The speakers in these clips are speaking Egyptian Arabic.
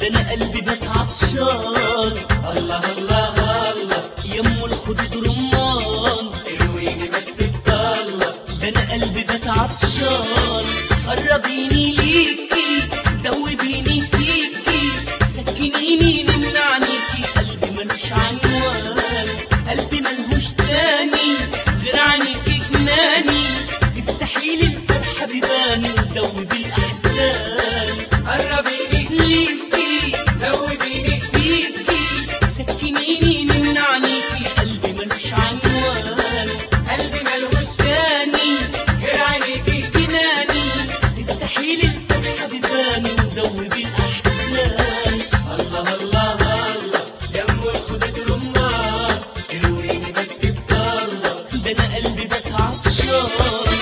انا قلبي بات عطشان الله الله الله يمو الخدود رمان ارويني بس بطلة ده انا قلبي بات عطشان قربيني ليكي دوبيني فيكي سكنيني نمنعنيكي قلبي ملوش عنوان قلبي ملهوش تاني غير عنيكي جناني افتحي لي الفتحة بيباني ودوبي الأحزان قربيني ليكي دوبيني فيكي سكنيني نمنعنيكي قلبي ملوش عنوان قلبي ملهوش تاني غير عينيكي جناني افتحي لي الفتحة بيباني ودوبي الأحزان الله الله الله دم الخدود رمان ارويني بس بطلة ده انا قلبي بات عطشان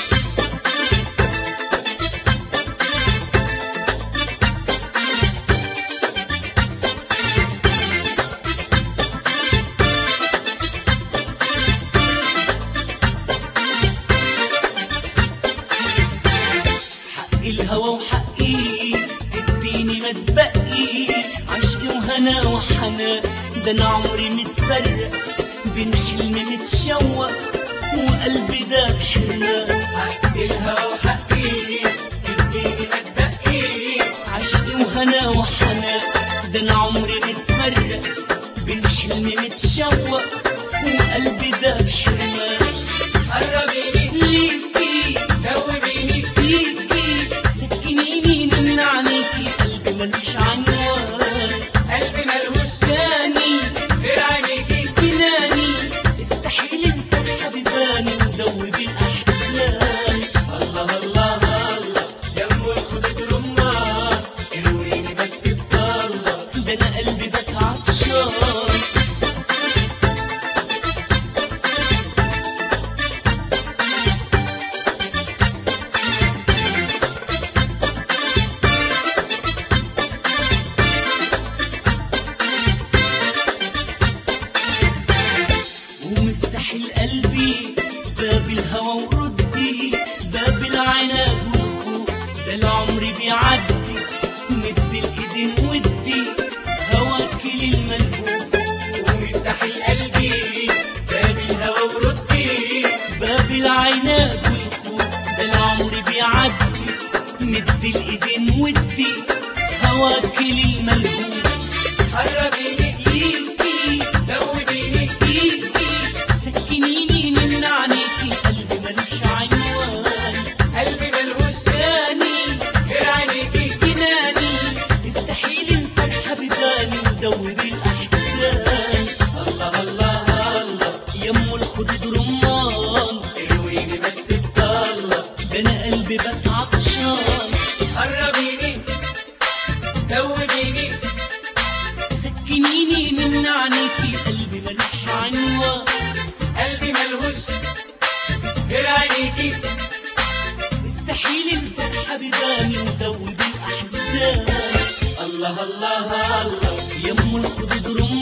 حق الهوى وحقي تديني ما تبقي عشقي وهنا وحنان ده انا عمري متفرق بين حلم متشوق وقلبي ده بحرمان حق الهوى وحقي تديني ما تبقي عشقي وهنا وحنان ده انا عمري متفرق بين حلم متشوق وقلبي ده بحرمان قربيني ليكي دوبيني فيكي سكنيني نمنعنيكي قلبي ملوش عنوان قلبي ملهوش تاني غير عينيكي جناني افتحي لي الفتحة بيباني ودوبي الأحزان الله الله الله دم الخدود رمان ارويني بس بطلة ده أنا قلبي بات عطشان ومفتاح القلب باب الهوى وردي باب العناد والخوف ده العمر بيعدي مد الايدين ودي هواك للملهوف ومفتاح القلب باب الهوى وردي باب العناد والخوف ده العمر بيعدي مد الايدين ودي هواك للملهوف قربيني ليكي دوبيني فيكي سكنيني نمنعنيكي قلبي ملوش عنوان قلبي ملهوش تاني غير عينيكي جناني افتحي لي الفتحة بيباني ودوبي الأحزان الله الله الله يمو الخدود رمان ارويني بس بطلة ده أنا قلبي بات عطشان قربيني دوبيني سكنيني نمنعنيكي قلبي ملوش عنوان قلبي ملهوش غير عينيكي افتحي لي الفتحة بيباني ودوبي الأحزان الله الله الله يمو الخدود رمان